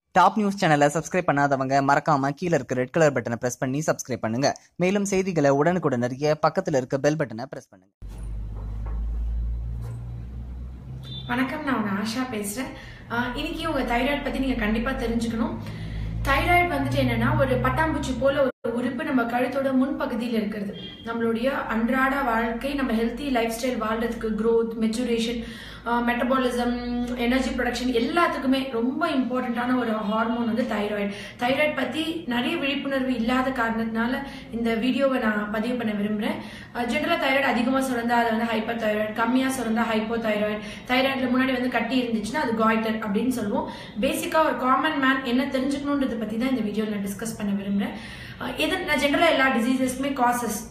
top news சேனலை subscribe பண்ணாதவங்க மறக்காம கீழ இருக்க ரெட் கலர் பட்டனை பிரஸ் பண்ணி சப்ஸ்கிரைப் பண்ணுங்க மேலும் செய்திகளை உடனுக்குடன் அறிய பக்கத்துல இருக்க பெல் பட்டனை பிரஸ் பண்ணுங்க வணக்கம் நான் உங்க ஆஷா பேசுறேன் ஆஹ் இன்னைக்கு உங்க தைராய்டு பத்தி நீங்க கண்டிப்பா தெரிஞ்சுக்கணும் தைராய்டு வந்துட்டு என்னன்னா ஒரு பட்டாம்பூச்சி போல ஒரு உறுப்பு நம்ம கழுத்தோட முன்பகுதியில் இருக்கிறது நம்மளுடைய அன்றாட வாழ்க்கை நம்ம ஹெல்த்தி லைஃப் ஸ்டைல் வாழ்றதுக்கு growth maturation metabolism energy production எல்லாத்துக்குமே ரொம்ப இம்பார்ட்டண்ட்டான ஒரு ஹார்மோன் வந்து தைராய்டு தைராய்டு பத்தி நிறைய விழிப்புணர்வு இல்லாத காரணத்தினால இந்த வீடியோவை நான் பதிவு பண்ண விரும்புறேன் ஜென்ரலாக தைராய்டு அதிகமாக சுரந்தா அது வந்து ஹைப்பர் தைராய்டு கம்மியாக சுரந்தா ஹைப்போ தைராய்டு தைராய்டில் முன்னாடி வந்து கட்டி இருந்துச்சுன்னா அது காய்டர் அப்படின்னு சொல்லுவோம் பேசிக்காக ஒரு காமன் மேன் என்ன தெரிஞ்சுக்கணுன்றதை பற்றி தான் இந்த வீடியோவில் நான் டிஸ்கஸ் பண்ண விரும்புகிறேன் எது நான் ஜென்ரலாக எல்லா டிசீசஸ்க்குமே காசஸ்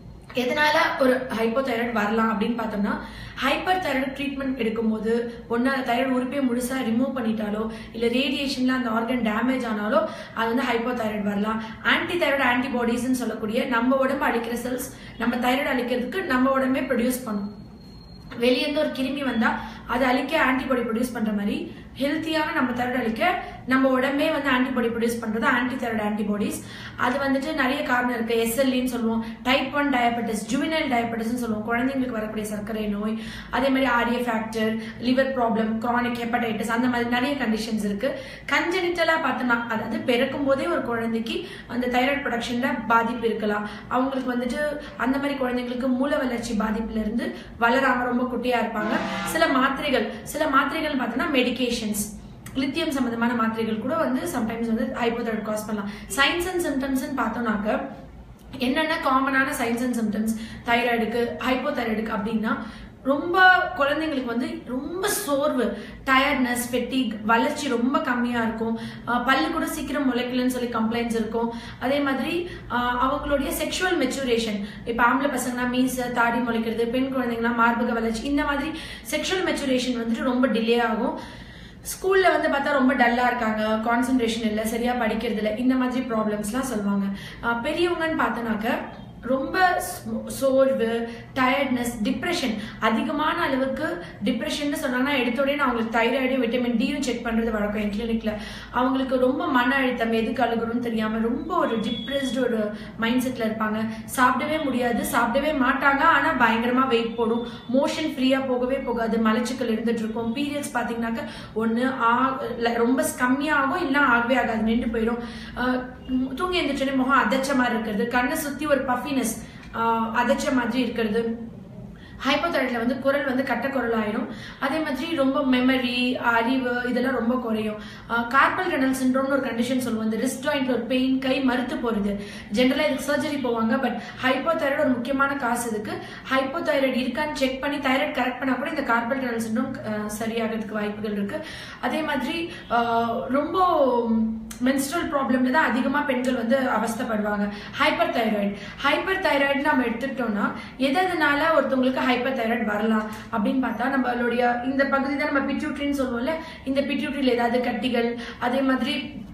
எதனால ஒரு ஹைப்போதைராய்டு வரலாம் அப்படின்னு பார்த்தோம்னா ஹைப்பர் தைராய்டு ட்ரீட்மெண்ட் எடுக்கும்போது ஒன்றா தைராய்டு உறுப்பே முழுசாக ரிமூவ் பண்ணிட்டாலோ இல்லை ரேடியேஷனில் அந்த ஆர்கன் டேமேஜ் ஆனாலோ அது வந்து ஹைப்போதைராய்டு வரலாம் ஆன்டி தைராய்டு ஆன்டிபாடிஸ்ன்னு சொல்லக்கூடிய நம்ம உடம்பு அழிக்கிற செல்ஸ் நம்ம தைராய்டு அழிக்கிறதுக்கு நம்ம உடம்பே ப்ரொடியூஸ் பண்ணும் வெளியேருந்து ஒரு கிருமி வந்தா அதை அழிக்க ஆன்டிபாடி ப்ரொடியூஸ் பண்ற மாதிரி ஹெல்த்தியான நம்ம தைராய்டு அழிக்க நம்ம உடம்பே வந்து ஆன்டிபாடி ப்ரொடியூஸ் பண்றது ஆன்டி தைராய்டு ஆன்டிபாடிஸ் அது வந்துட்டு நிறைய காரணம் இருக்கு எஸ்எல்இன்னு சொல்லுவோம் டைப் ஒன் டயபெட்டிஸ் ஜுவினல் டயபெட்டிஸ்னு சொல்லுவோம் குழந்தைங்களுக்கு வரக்கூடிய சர்க்கரை நோய் அதே மாதிரி ஆரிய factor liver problem chronic hepatitis அந்த மாதிரி நிறைய கண்டிஷன்ஸ் இருக்கு கஞ்சனிட்டலா பார்த்தோம்னா அதாவது பிறக்கும் போதே ஒரு குழந்தைக்கு அந்த தைராய்டு ப்ரொடக்ஷன்ல பாதிப்பு இருக்கலாம் அவங்களுக்கு வந்துட்டு அந்த மாதிரி குழந்தைங்களுக்கு மூல வளர்ச்சி பாதிப்புல இருந்து வளராம ரொம்ப குட்டியா இருப்பாங்க சில மாத்திரைகள் சில மாத்திரைகள் பார்த்தோம்னா மெடிகேஷன்ஸ் லித்தியம் சம்பந்தமான மாத்திரைகள் கூட வந்து சம்டைம்ஸ் வந்து ஹைப்போதைராய்டு காஸ் பண்ணலாம் சைன்ஸ் அண்ட் சிம்டம்ஸ்னு பார்த்தோம்னாக்க என்னென்ன காமனான சைன்ஸ் அண்ட் சிம்டம்ஸ் தைராய்டுக்கு ஹைப்போதைராய்டுக்கு அப்படின்னா ரொம்ப குழந்தைங்களுக்கு வந்து ரொம்ப சோர்வு டயர்ட்னஸ் ஃபெட்டிக் வளர்ச்சி ரொம்ப கம்மியாக இருக்கும் அஹ் பல்லு கூட சீக்கிரம் முளைக்கலன்னு சொல்லி கம்ப்ளைண்ட்ஸ் இருக்கும் அதே மாதிரி அஹ் அவங்களுடைய செக்ஷுவல் மெச்சூரேஷன் இப்போ ஆம்பளை பசங்கன்னா மீச தாடி முளைக்கிறது பெண் குழந்தைங்கன்னா மார்பக வளர்ச்சி இந்த மாதிரி செக்ஷுவல் மெச்சூரேஷன் வந்துட்டு ரொம்ப டிலே ஆகும் ஸ்கூல்ல வந்து பார்த்தா ரொம்ப டல்லா இருக்காங்க கான்சென்ட்ரேஷன் இல்லை சரியா படிக்கிறது இல்லை இந்த மாதிரி ப்ராப்ளம்ஸ்லாம் சொல்லுவாங்க அஹ் பெரியவங்கன்னு பார்த்தோன்னாக்க ரொம்ப சோ- சோர்வு டயர்ட்னஸ் டிப்ரெஷன் அதிகமான அளவுக்கு டிப்ரெஷன் சொன்னாங்கன்னா எடுத்தோடனே நான் அவங்களுக்கு தைராய்டும் விட்டமின் டியும் செக் பண்றது வழக்கம் என் கிளினிக்ல அவங்களுக்கு ரொம்ப மன அழுத்தம் எதுக்கு அழுகணும்னு தெரியாம ரொம்ப ஒரு டிப்ரெஸ்டு ஒரு மைண்ட் செட்ல இருப்பாங்க சாப்பிடவே முடியாது சாப்பிடவே மாட்டாங்க ஆனா பயங்கரமா வெயிட் போடும் மோஷன் ஃப்ரீயா போகவே போகாது மலச்சிக்கல் இருந்துட்டு இருக்கும் பீரியட்ஸ் பாத்தீங்கன்னாக்க ஒண்ணு ஆ- இல்ல ரொம்ப கம்மியாகும் இல்ல ஆகவே ஆகாது நின்று போயிடும் அஹ் உம் தூங்கி எழுந்திரிச்சோடனே முகம் அதச்ச மாதிரி இருக்கிறது கண்ணை சுத்தி ஒரு பஃபினஸ் அதச்ச மாதிரி இருக்கிறது ஹைப்போதைராய்டில் வந்து குரல் வந்து கட்ட குரல் ஆயிடும் அதே மாதிரி ரொம்ப மெமரி அறிவு இதெல்லாம் ரொம்ப குறையும் கார்பல் ரெனல் சிண்ட்ரோம்னு ஒரு கண்டிஷன் சொல்லுவோம் இந்த ரிஸ்ட் ஜாயிண்ட்ல ஒரு பெயின் கை மறுத்து போறது ஜென்ரலா இதுக்கு சர்ஜரி போவாங்க பட் ஹைப்போதைராய்டு ஒரு முக்கியமான காசு இதுக்கு ஹைப்போதைராய்டு இருக்கான்னு செக் பண்ணி தைராய்டு கரெக்ட் பண்ணா கூட இந்த கார்பல் ரெனல் சிண்ட்ரோம் சரியாகிறதுக்கு வாய்ப்புகள் இருக்கு அதே மாதிரி ஆஹ், ரொம்ப மென்ஸ்ட்ரல் ப்ராப்ளம்ல தான் அதிகமா பெண்கள் வந்து அவஸ்தைப்படுவாங்க ஹைப்பர் தைராய்டு ஹைப்பர் தைராய்டு நம்ம எடுத்துக்கிட்டோம்னா எதனால ஒருத்தவங்களுக்கு ஹைப்பர் தைராய்டு வரலாம் அப்படின்னு பார்த்தா நம்மளுடைய இந்த பகுதி தான் நம்ம பிட்யூட்ரின்னு சொல்லுவோம்ல இந்த பிட்யூட்ரியில் ஏதாவது கட்டிகள் அதே மாதிரி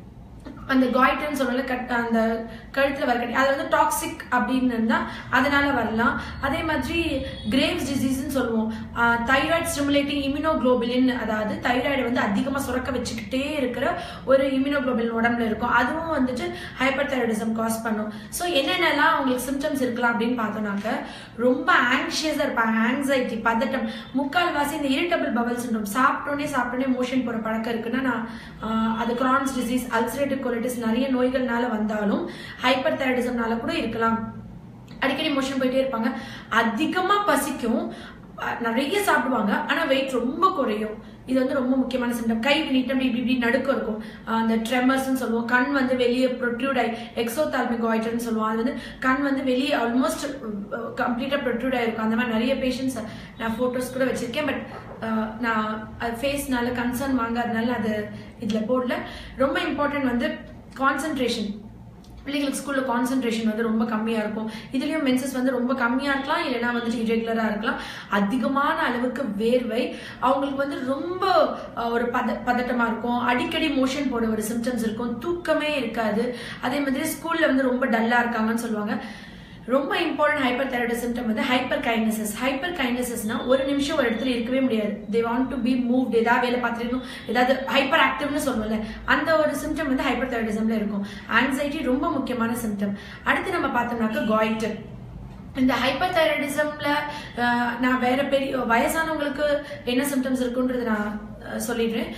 அந்த காய்டர்னு சொல்லல கட் அந்த கழுத்துல வர கட்டி அது வந்து டாக்ஸிக் அப்படின்னு இருந்தா அதனால வரலாம் அதே மாதிரி கிரேவ்ஸ் டிசீஸ்னு சொல்லுவோம் தைராய்டு ஸ்டிமுலேட்டிங் இம்யூனோகுளோபிலின் அதாவது தைராய்டு வந்து அதிகமா சுரக்க வச்சுக்கிட்டே இருக்கிற ஒரு இம்யூனோகுளோபிலின் உடம்புல இருக்கும் அதுவும் வந்துட்டு ஹைப்பர் தைராய்டிசம் காஸ் பண்ணும் ஸோ என்னென்னலாம் அவங்களுக்கு சிம்டம்ஸ் இருக்கலாம் அப்படின்னு பார்த்தோம்னாக்க ரொம்ப ஆங்ஷியஸா இருப்பாங்க ஆங்ஸைட்டி பதட்டம் முக்கால்வாசி இந்த இரிட்டபிள் பவல் சிண்ட்ரோம் சாப்பிட்டோன்னே சாப்பிட்டோன்னே மோஷன் போற பழக்கம் இருக்குன்னா நான் ஆஹ், அது கிரான்ஸ் டிசீஸ் அல்சரேட்டிவ் கொலிட்டிஸ் நிறைய நோய்கள்னால வந்தாலும் ஹைப்பர் தைராய்டிசம்னால கூட இருக்கலாம் அடிக்கடி மோஷன் போயிட்டே இருப்பாங்க அதிகமா பசிக்கும் அஹ் நிறைய சாப்பிடுவாங்க ஆனா வெயிட் ரொம்ப குறையும் இது வந்து ரொம்ப முக்கியமான சிம்டம் கை நீட்டம் இப்படி இப்படி நடுக்கம் இருக்கும் அஹ் அந்த ட்ரெமர்ஸ்னு சொல்லுவோம் கண் வந்து வெளியே ப்ரொட்ரூட் ஆகி எக்ஸோதால்மிக் ஆயிட்டர்னு சொல்லுவோம் அது வந்து கண் வந்து வெளியே ஆல்மோஸ்ட் கம்ப்ளீட்டா ப்ரொட்ரூட் ஆயிருக்கும் அந்த மாதிரி நிறைய பேஷண்ட்ஸ் நான் போட்டோஸ் கூட வச்சிருக்கேன் பட் நான் ஃபேஸ்னால கன்சர்ன் வாங்காதனால அது இதுல போடல ரொம்ப இம்பார்ட்டன்ட் வந்து கான்சென்ட்ரேஷன் பிள்ளைங்களுக்கு ஸ்கூல்ல கான்சென்ட்ரேஷன் வந்து ரொம்ப கம்மியா இருக்கும் இதுலயும் மென்சஸ் வந்து ரொம்ப கம்மியா இருக்கலாம் இல்லைன்னா வந்துட்டு இரெகுலரா இருக்கலாம் அதிகமான அளவுக்கு வேர்வை அவங்களுக்கு வந்து ரொம்ப அஹ், ஒரு பத பதட்டமா இருக்கும் அடிக்கடி மோஷன் போட ஒரு சிம்டம்ஸ் இருக்கும் தூக்கமே இருக்காது அதே மாதிரி ஸ்கூல்ல வந்து ரொம்ப டல்லா இருக்காங்கன்னு சொல்லுவாங்க ரொம்ப இம்பார்ட்டன்ட் ஹைப்பர் தைராய்டு சிம்டம் வந்து ஹைப்பர் கைனசஸ் ஹைப்பர் கைனசஸ்னா ஒரு நிமிஷம் ஒரு இடத்துல இருக்கவே முடியாது they want to be moved ஏதாவது வேலை பார்த்துருக்கணும் ஏதாவது ஹைப்பர் ஆக்டிவ்னு சொல்லுவோம்ல அந்த ஒரு சிம்டம் வந்து ஹைப்பர் தைராய்டிசம்ல இருக்கும் ஆங்ஸைட்டி ரொம்ப முக்கியமான சிம்டம் அடுத்து நம்ம பார்த்தோம்னாக்க காய்டர் இந்த ஹைப்பர் தைராய்டிசம்ல நான் வேற பெரிய வயசானவங்களுக்கு என்ன சிம்டம்ஸ் இருக்குன்றது நான் அஹ், சொல்லிடுறேன்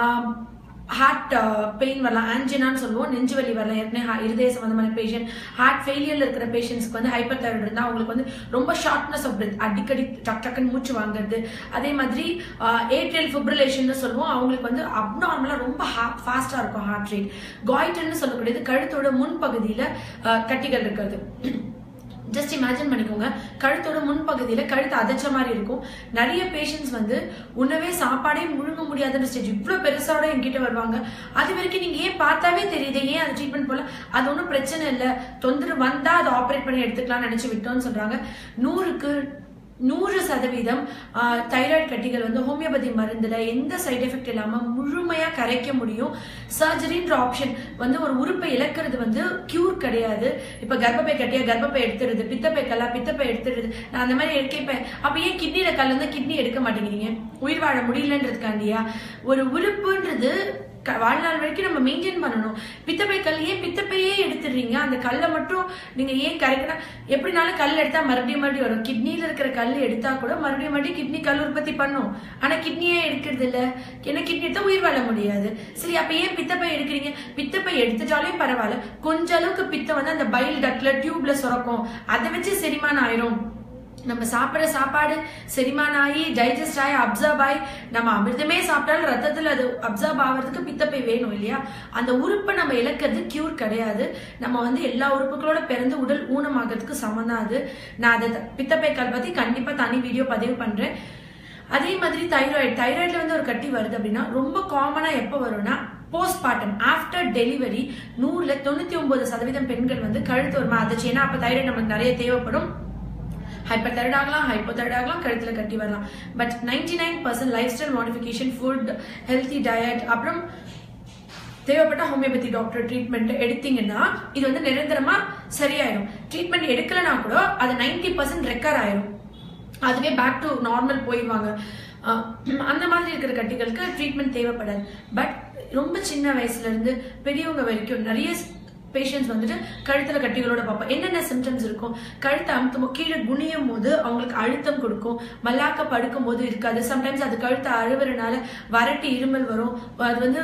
ஹார்ட் பெயின் வரலாம் ஆன்ஜினான்னு சொல்லுவோம் நெஞ்சு வலி வரலாம் ஏற்கனவே ha- இருதய சம்பந்தமான பேஷண்ட் ஹார்ட் ஃபெயிலியர்ல இருக்கிற பேஷண்ட்ஸ்க்கு வந்து ஹைப்பர் தைராய்டு இருந்தால் அவங்களுக்கு வந்து ரொம்ப ஷார்ட்னஸ் ஆஃப் பிரெத் அடிக்கடி டக் டக்குன்னு மூச்சு வாங்குறது அதே மாதிரி ஏட்ரியல் ஃபிப்ரிலேஷன் சொல்லுவோம் அவங்களுக்கு வந்து அப்நார்மலாக ரொம்ப ஃபாஸ்ட்டாக இருக்கும் ஹார்ட் ரேட் காய்டர்னு சொல்லக்கூடியது கழுத்தோட முன்பகுதியில் கட்டிகள் இருக்கிறது ஜஸ்ட் இமேஜின் பண்ணிக்கோங்க கழுத்தோட முன்பகுதியில கழுத்து அதச்ச மாதிரி இருக்கும் நிறைய பேஷண்ட்ஸ் வந்து உணவே சாப்பாடே முழுங்க முடியாதுன்ற ஸ்டேஜ் இவ்வளவு பெருசாவோட என்கிட்ட வருவாங்க அது வரைக்கும் நீங்க ஏன் பார்த்தாவே தெரியுது ஏன் அது ட்ரீட்மெண்ட் போல அது ஒன்றும் பிரச்சனை இல்லை தொந்தரவு வந்தா அதை ஆப்ரேட் பண்ணி எடுத்துக்கலாம்னு நினைச்சு விட்டோம்னு சொல்றாங்க நூறுக்கு நூறு சதவீதம் தைராய்டு கட்டிகள் வந்து ஹோமியோபதி மருந்துல எந்த சைடு எஃபெக்ட் இல்லாம முழுமையா கரைக்க முடியும் சர்ஜரின்ற ஆப்ஷன் வந்து ஒரு உறுப்பை இழக்கிறது வந்து கியூர் கிடையாது இப்ப கர்ப்பப்பை கட்டியா கர்ப்பப்பை எடுத்துருது பித்தப்பை கல்லா பித்தப்பை எடுத்துருது நான் அந்த மாதிரி எடுக்கப்பேன் அப்ப ஏன் கிட்னில கல் இருந்தா கிட்னி எடுக்க மாட்டேங்கிறீங்க உயிர் வாழ முடியலன்றதுக்காண்டியா ஒரு உறுப்புன்றது க- வாழ்நாள் வரைக்கும் நம்ம மெயின்டைன் பண்ணணும் பித்தப்பை கல் ஏன் பித்தப்பையே எடுத்துடுறீங்க அந்த கல்லை மட்டும் நீங்க ஏன் கரைக்கணும் எப்படினாலும் கல் எடுத்தா மறுபடியும் மறுபடியும் வரும் கிட்னில இருக்கிற கல் எடுத்தா கூட மறுபடியும் மறுபடியும் கிட்னி கல் உற்பத்தி பண்ணும் ஆனா கிட்னியே எடுக்கிறது இல்ல ஏன்னா கிட்னி எடுத்தா உயிர் வாழ முடியாது சரி அப்ப ஏன் பித்தப்பை எடுக்கிறீங்க பித்தப்பை எடுத்துட்டாலே பரவாயில்ல கொஞ்ச அளவுக்கு பித்தம் வந்து அந்த பைல் டக்ல டியூப்ல சுரக்கும் அதை வச்சு செரிமானம் ஆயிரும் நம்ம சாப்பிட்ற சாப்பாடு செரிமானம் ஆகி டைஜஸ்ட் ஆகி அப்சர்வ் ஆகி நம்ம அமிர்தமே சாப்பிட்டாலும் ரத்தத்துல அது அப்சர்வ் ஆகிறதுக்கு பித்தப்பை வேணும் இல்லையா அந்த உறுப்பை நம்ம இழக்கிறது கியூர் கிடையாது நம்ம வந்து எல்லா உறுப்புகளோட பிறந்து உடல் ஊனமாகிறதுக்கு சமம் தான் அது நான் அதை த- பித்தப்பை கல் பத்தி கண்டிப்பா தனி வீடியோ பதிவு பண்றேன் அதே மாதிரி தைராய்டு தைராய்டுல வந்து ஒரு கட்டி வருது அப்படின்னா ரொம்ப காமனா எப்போ வரும்னா போஸ்ட் பார்ட்டம் ஆஃப்டர் டெலிவரி நூறுல தொண்ணூத்தி ஒன்பது சதவீதம் பெண்கள் வந்து கழுத்து வருமா அதுச்சு ஏன்னா அப்ப தைராய்டு நமக்கு நிறைய தேவைப்படும் ஹைப்பர் தைராய்டு ஆகலாம் ஹைப்போ தைராய்டு ஆகலாம் கழுத்துல கட்டி வரலாம் but ninety nine percent lifestyle modification food healthy diet அப்புறம் தேவைப்பட்ட ஹோமியோபதி டாக்டர் ட்ரீட்மெண்ட் எடுத்தீங்கன்னா இது வந்து நிரந்தரமா சரியாயிடும் ட்ரீட்மெண்ட் எடுக்கலனா கூட அது நைன்டி பர்சன்ட் ரெக்கர் ஆயிரும் அதுவே பேக் டு நார்மல் போயிடுவாங்க அஹ் அந்த மாதிரி இருக்கிற கட்டிகளுக்கு ட்ரீட்மெண்ட் தேவைப்படாது பட் ரொம்ப சின்ன வயசுல இருந்து பெரியவங்க வரைக்கும் நிறைய பேஷண்ட்ஸ் வந்துட்டு கழுத்துல கட்டிகளோட பார்ப்போம் என்னென்ன சிம்டம்ஸ் இருக்கும் கழுத்தை அமுத்தும் கீழே குனியும் போது அவங்களுக்கு அழுத்தம் கொடுக்கும் மல்லாக்க படுக்கும் போது இருக்காது சம்டைம்ஸ் அது கழுத்தை அழுவுறனால வறட்டு இருமல் வரும் அது வந்து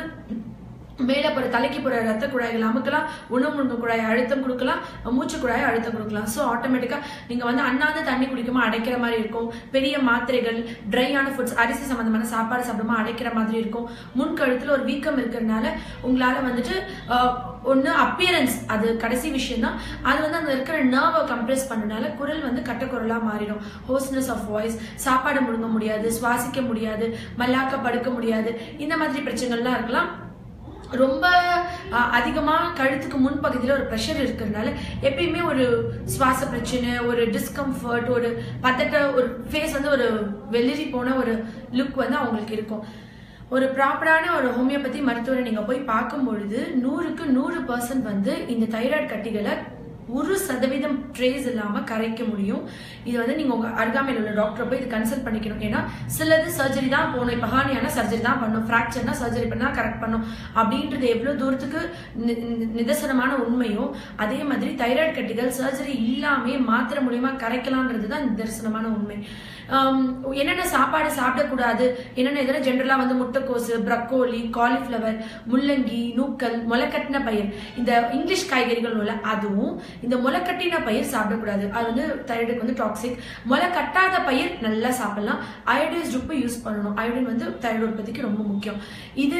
மேலே போகிற தலைக்கு போகிற ரத்த குழாய்கள் அமுக்கலாம் உணவு முழுங்க குழாய் அழுத்தம் கொடுக்கலாம் மூச்சு குழாய் அழுத்தம் கொடுக்கலாம் ஸோ ஆட்டோமேட்டிக்காக நீங்கள் வந்து அண்ணாந்து தண்ணி குடிக்காம அடைக்கிற மாதிரி இருக்கும் பெரிய மாத்திரைகள் ட்ரையான ஃபுட்ஸ் அரிசி சம்மந்தமான சாப்பாடு சாப்பிடாம அடைக்கிற மாதிரி இருக்கும் முன் கழுத்தில் ஒரு வீக்கம் இருக்கிறதுனால உங்களால் வந்துட்டு ஒன்று அப்பியரன்ஸ் அது கடைசி விஷயம் தான் அது வந்து அந்த இருக்கிற நர்வை கம்ப்ரெஸ் பண்ணனால குரல் வந்து கட்டக்குரலாக மாறிடும் ஹோஸ்னஸ் ஆஃப் வாய்ஸ் சாப்பாடு முழுங்க முடியாது சுவாசிக்க முடியாது மல்லாக்க படுக்க முடியாது இந்த மாதிரி பிரச்சனைகள்லாம் இருக்கலாம் ரொம்ப அஹ், அதிகமா கழுத்துக்கு முன்பகுதியில் ஒரு ப்ரெஷர் இருக்கிறதுனால எப்பயுமே ஒரு சுவாச பிரச்சனை ஒரு டிஸ்கம்ஃபர்ட் ஒரு பதட்ட ஒரு ஃபேஸ் வந்து ஒரு வெளிரி போன ஒரு லுக் வந்து அவங்களுக்கு இருக்கும் ஒரு ப்ராப்பரான ஒரு ஹோமியோபதி மருத்துவரை நீங்க போய் பார்க்கும் பொழுது நூறுக்கு நூறு பர்சன்ட் வந்து இந்த தைராய்டு கட்டிகளை ஒரு சதவீதம் ட்ரேஸ் இல்லாம கரைக்க முடியும் இது வந்து நீங்க உங்க அருகாமையில் உள்ள டாக்டரை போய் இது கன்சல்ட் பண்ணிக்கணும் ஏன்னா சிலது சர்ஜரி தான் போகணும் இப்போ ஹானியான சர்ஜரி தான் பண்ணும் ஃப்ராக்சர்னா சர்ஜரி பண்ணா கரெக்ட் பண்ணும் அப்படின்றது எவ்வளவு தூரத்துக்கு நி- நி- நிதர்சனமான உண்மையும் அதே மாதிரி தைராய்டு கட்டிகள் சர்ஜரி இல்லாமே மாத்திரை மூலியமா கரைக்கலாம்ன்றது தான் நிதர்சனமான உண்மை ஆம், என்னென்ன சாப்பாடு சாப்பிடக்கூடாது என்னென்ன இதெல்லாம் ஜென்ரலா வந்து முட்டைக்கோசு ப்ரக்கோலி காலிஃப்ளவர் முள்ளங்கி நூக்கல் முளைக்கட்டின பயிர் இந்த இங்கிலீஷ் காய்கறிகள் உள்ள அதுவும் இந்த முளைக்கட்டின பயிர் சாப்பிடக்கூடாது அது வந்து தைராய்டுக்கு வந்து டாக்ஸிக் முளை கட்டாத பயிர் நல்லா சாப்பிடலாம் அயோடைஸ் உப்பு யூஸ் பண்ணணும் அயோடின் வந்து தைராய்டு உற்பத்திக்கு ரொம்ப முக்கியம் இது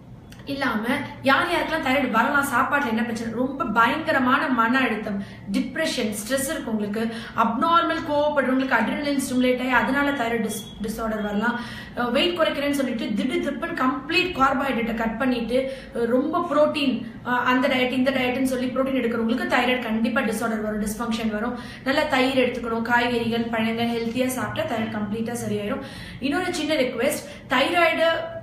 இல்லாம யார் யாருக்கெல்லாம் தைராய்டு வரலாம் சாப்பாட்டுல என்ன பிரச்சனை ரொம்ப பயங்கரமான மன அழுத்தம் டிப்ரெஷன் ஸ்ட்ரெஸ் இருக்கு உங்களுக்கு அப்நார்மல் கோவப்படுறவங்களுக்கு அட்ரினலின் ஸ்டிமுலேட் ஆகி அதனால தைராய்டு டிஸ் டிஸார்டர் வரலாம் வெயிட் குறைக்கிறேன்னு சொல்லிட்டு திடீர் திருப்பன் கம்ப்ளீட் கார்போஹைட்ரேட்டை கட் பண்ணிட்டு அஹ் ரொம்ப புரோட்டீன் அந்த டயட் இந்த டயட்னு சொல்லி புரோட்டீன் எடுக்கிறவங்களுக்கு தைராய்டு கண்டிப்பா டிஸார்டர் வரும் டிஸ்ஃபங்க்ஷன் வரும் நல்லா தயிர் எடுத்துக்கணும் காய்கறிகள் பழங்கள் ஹெல்த்தியா சாப்பிட்டா தைராய்டு கம்ப்ளீட்டா சரியாயிடும் இன்னொரு சின்ன ரெக்வெஸ்ட் தைராய்டு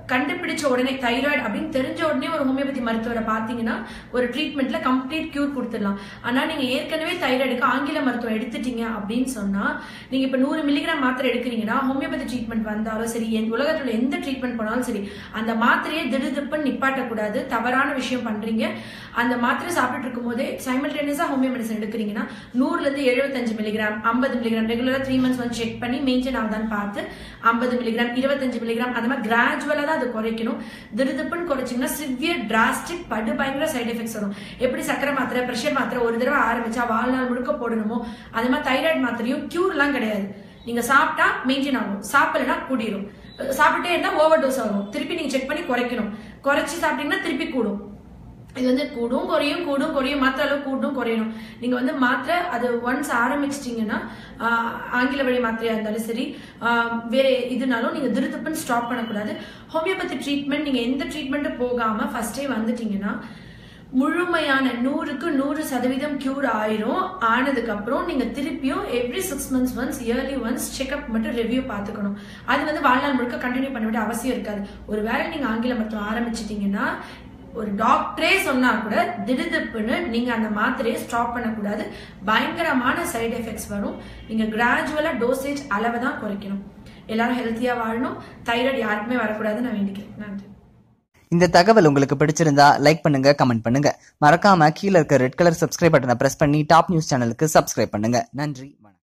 கண்டுபிடிச்ச உடனே தைராய்டு அப்படின்னு தெரிஞ்ச உடனே ஒரு ஹோமியோபதி மருத்துவரை பார்த்தீங்கன்னா ஒரு ட்ரீட்மெண்ட்ல கம்ப்ளீட் கியூர் கொடுத்துடலாம் ஆனா நீங்க ஏற்கனவே தைராய்டுக்கு ஆங்கில மருத்துவம் எடுத்துட்டீங்க அப்படின்னு சொன்னா நீங்க இப்ப நூறு மில்லிகிராம் மாத்திரை எடுக்கிறீங்கன்னா ஹோமியோபதி ட்ரீட்மெண்ட் வந்தாலும் சரி எந்த உலகத்துல எந்த ட்ரீட்மெண்ட் போனாலும் சரி அந்த மாத்திரையை திடுதிப்புன்னு நிப்பாட்டக்கூடாது தவறான விஷயம் பண்றீங்க அந்த மாத்திரை சாப்பிட்டுட்டு இருக்கும்போதே சைமல்டேனியஸா ஹோமியோ மெடிசன் எடுக்கிறீங்கன்னா நூறுல இருந்து எழுபத்தஞ்சு மில்லிகிராம் ஐம்பது மில்லிகிராம் ரெகுலரா த்ரீ மந்த்ஸ் வந்து செக் பண்ணி மெயின்டைன் ஆகுதான்னு பார்த்து ஐம்பது மில்லிகிராம் இருபத்தஞ்சு மில்லிகிராம் அந்த மாதிரி கிராஜுவலா தான் அது குறைக்கணும் திடுதிப்புன்னு குறைச்சிங்கன்னா சிவியர் டிராஸ்டிக் படு பயங்கர சைடு எஃபெக்ட்ஸ் வரும் எப்படி சக்கரை மாத்திரை பிரஷர் மாத்திரை ஒரு தடவை ஆரம்பிச்சா வாழ்நாள் முழுக்க போடணுமோ அதே மாதிரி தைராய்டு மாத்திரையும் கியூர்லாம் கிடையாது நீங்க சாப்பிட்டா மெயின்டைன் ஆகும் சாப்பிடலனா கூடிரும் சாப்பிட்டே இருந்தா ஓவர் டோஸ் ஆகும் திருப்பி நீங்க செக் பண்ணி குறைக்கணும் குறைச்சி சாப்பிட்டீங்கன்னா திருப்பி கூடும் இது வந்து கூடும் குறையும் கூடும் குறையும் மாத்திரை அளவு கூடும் குறையணும் நீங்க வந்து மாத்திரை அது ஒன்ஸ் ஆரம்பிச்சிட்டீங்கன்னா ஆஹ், ஆங்கில வழி மாத்திரையா இருந்தாலும் சரி ஆஹ், வேற இதுனாலும் நீங்க திருத்துப்புன்னு ஸ்டாப் பண்ணக்கூடாது ஹோமியோபதி ட்ரீட்மெண்ட் நீங்க எந்த ட்ரீட்மெண்ட்டும் போகாம ஃபர்ஸ்டே வந்துட்டீங்கன்னா முழுமையான நூறுக்கு நூறு சதவீதம் கியூர் ஆயிரும் ஆனதுக்கு அப்புறம் நீங்க திருப்பியும் every six months once yearly once checkup மட்டும் ரிவ்யூ பார்த்துக்கணும் அது வந்து வாழ்நாள் முழுக்க கண்டினியூ பண்ண வேண்டிய அவசியம் இருக்காது ஒருவேளை நீங்க ஆங்கில மருத்துவம் ஆரம்பிச்சிட்டீங்கன்னா ஒரு டாக்டரே சொன்னா கூட திடுதிப்புன்னு நீங்க அந்த மாத்திரையை ஸ்டாப் பண்ணக்கூடாது பயங்கரமான சைடு எஃபெக்ட்ஸ் வரும் நீங்க கிராஜுவலா டோசேஜ் அளவை தான் குறைக்கணும் எல்லாரும் ஹெல்த்தியா வாழணும் தைராய்டு யாருக்குமே வரக்கூடாதுன்னு நான் வேண்டிக்கிறேன் நன்றி இந்த தகவல் உங்களுக்கு பிடிச்சிருந்தா லைக் பண்ணுங்க கமெண்ட் பண்ணுங்க மறக்காம கீழ இருக்க ரெட் கலர் சப்ஸ்கிரைப் பட்டனை பிரஸ் பண்ணி டாப் நியூஸ் சேனலுக்கு சப்ஸ்கிரைப் பண்ணுங்க நன்றி வணக்கம்